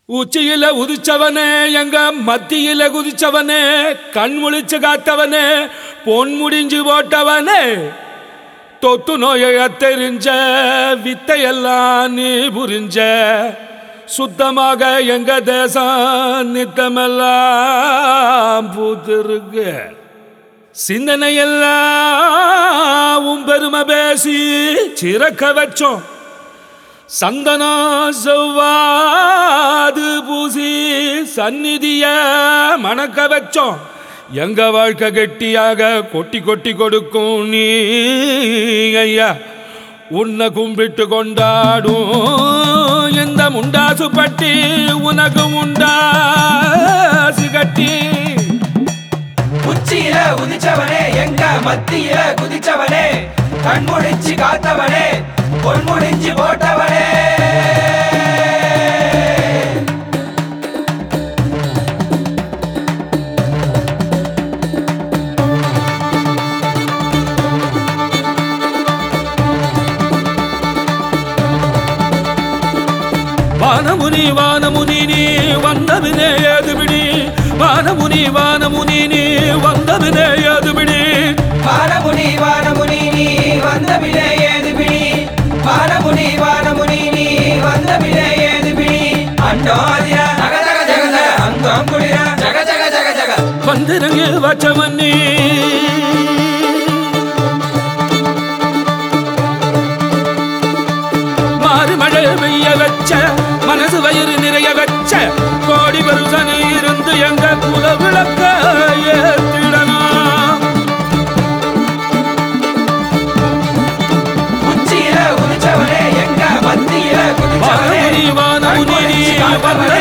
உச்சியில உதிச்சவனே எங்க மத்தியில குதிச்சவனே கண் முழிச்சு காத்தவனே பொன் முடிஞ்சு போட்டவனே தொத்து நோயை தெரிஞ்ச வித்தையெல்லாம் நீ புரிஞ்ச சுத்தமாக எங்க தேசம் நித்தமெல்லாம் பூத்திருக்கு சிந்தனையெல்லாம் உன் பெருமை பேசி சிறக்க வச்சோம் சந்தனா செவ்வாது பூசி சந்நிதிய மணக்க வச்சோம் எங்க வாழ்க்கை கெட்டியாக கொட்டி கொட்டி கொடுக்கும் நீ ஐயா உன்னை கும்பிட்டு கொண்டாடும் இந்த முண்டாசு பட்டி உனக்கு முண்டாசு கட்டி உச்சியில உதிச்சவனே எங்க மத்தியில குதிச்சவனே கண்முழிச்சு காத்தவனே பொன்முடிஞ்சு போட்டவனே வானமுனி வானமுனி நீ வந்தவினே ஏதுபிடி வானமுனி வானமுனி நீ வந்தவினே ஏதுபிடி வானமுனி வானமுனி நீ வந்த பினே ஏது பிடி வானமுனி வானமுனி நீ வந்த பினே ஏது பிடி அண்டோதிர ஜக ஜக ஜக ஜக அங்கம் குளிர ஜக ஜக ஜக ஜக வந்திறங்கி வச்சவன் நீ மாறி மழை பெய்ய வச்ச மனசு வயிறு நிறைய வச்ச கோடி வருஷனி இருந்து எங்க குல விளக்க ஏத்திடணும் உச்சியில உதிச்சவனே எங்க மத்தியில குதிச்சவனே வானமுனி வானமுனி நீ கண்முழிச்சு வந்த